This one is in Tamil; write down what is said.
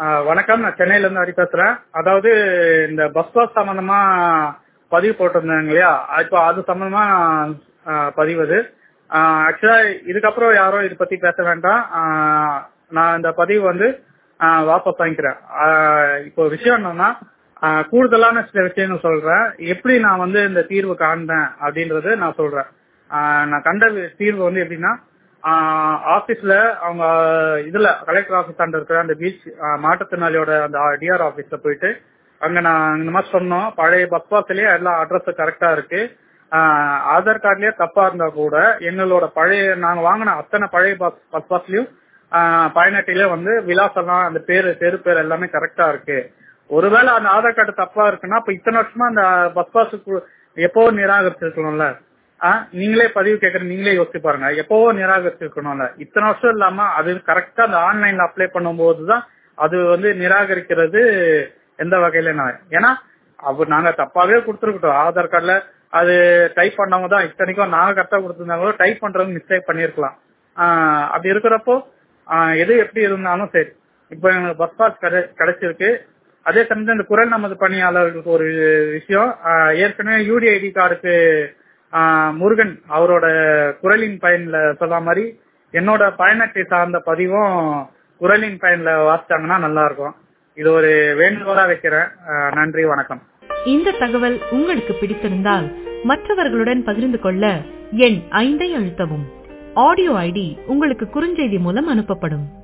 ஆஹ் வணக்கம் நான் சென்னையில இருந்து ஹரி பேசுறேன் அதாவது இந்த பஸ் பாஸ் சம்பந்தமா பதிவு போட்டிருந்தாங்க இல்லையா இப்போ அது சம்பந்தமா ஆஹ் பதிவு அது ஆக்சுவலா இதுக்கப்புறம் யாரும் இதை பத்தி பேச வேண்டாம் ஆஹ் நான் இந்த பதிவு வந்து ஆஹ் வாபஸ் வாங்கிக்கிறேன் ஆஹ் இப்போ விஷயம் என்னன்னா ஆஹ் கூடுதலான சில விஷயங்கள் சொல்றேன் எப்படி நான் வந்து இந்த தீர்வு காண்பேன் அப்படின்றது நான் சொல்றேன் ஆஹ் நான் கண்ட வி- தீர்வு வந்து எப்படின்னா ஆபீஸ்ல அவங்க இதுல கலெக்டர் ஆபீஸ் அண்ட் இருக்கிற அந்த பீச் மாற்றுத்திறனாளியோட அந்த டிஆர் ஆபீஸ்ல போயிட்டு அங்க நான் இந்த மாதிரி சொன்னோம் பழைய பஸ் பாஸ்லயே எல்லா அட்ரஸ் கரெக்டா இருக்கு ஆஹ் ஆதார் கார்டுலயே தப்பா இருந்தா கூட எங்களோட பழைய நாங்க வாங்கின அத்தனை பழைய பஸ் பஸ் பாஸ்லயும் பயணட்டிலே வந்து விலாசம்லாம் அந்த பேரு தெரு பேர் எல்லாமே கரெக்டா இருக்கு ஒருவேளை அந்த ஆதார் கார்டு தப்பா இருக்குன்னா அப்ப இத்தனை வருஷமா அந்த பஸ் பாஸுக்கு எப்போ நிராகரிச்சிருக்கணும்ல ஆ, நீங்களே பதிவு கேட்கற நீங்களே யோசிச்சு பாருங்க எப்பவோ நிராகரிச்சிருக்கணும்ல இத்தனை வருஷம் இல்லாம அது கரெக்டா அந்த ஆன்லைன்ல அப்ளை பண்ணும்போது தான் அது வந்து நிராகரிக்கிறது எந்த வகையில நான் ஏன்னா அவர் நாங்க தப்பாவே கொடுத்துருக்கட்டும் ஆதார் கார்டுல அது டைப் பண்ணவங்க தான் இத்தனைக்கும் நாங்க கரெக்டா கொடுத்துருந்தாங்களோ டைப் பண்றவங்க மிஸ்டேக் பண்ணிருக்கலாம் ஆஹ் அப்படி இருக்கிறப்போ ஆஹ் எது எப்படி இருந்தாலும் சரி இப்போ எங்களுக்கு பஸ் பாஸ் கிடைச்சிருக்கு அதே சமயத்தில் இந்த குரல் நமது பணியாளர்களுக்கு ஒரு விஷயம் ஆஹ் ஏற்கனவே யூடிஐடி கார்டுக்கு முருகன் அவரோட குரலின் பயன்ல சொல்ல மாதிரி என்னோட பயணத்தை சார்ந்த பதிவும் குரலின் பயன்ல வாசிச்சாங்கன்னா நல்லா இருக்கும் இது ஒரு வேண்டுகோளா வைக்கிறேன் ஆஹ் நன்றி வணக்கம் இந்த தகவல் உங்களுக்கு பிடித்திருந்தால் மற்றவர்களுடன் பகிர்ந்து கொள்ள எண் ஐந்தை அழுத்தவும் ஆடியோ ஐடி உங்களுக்கு குறுஞ்செய்தி மூலம் அனுப்பப்படும்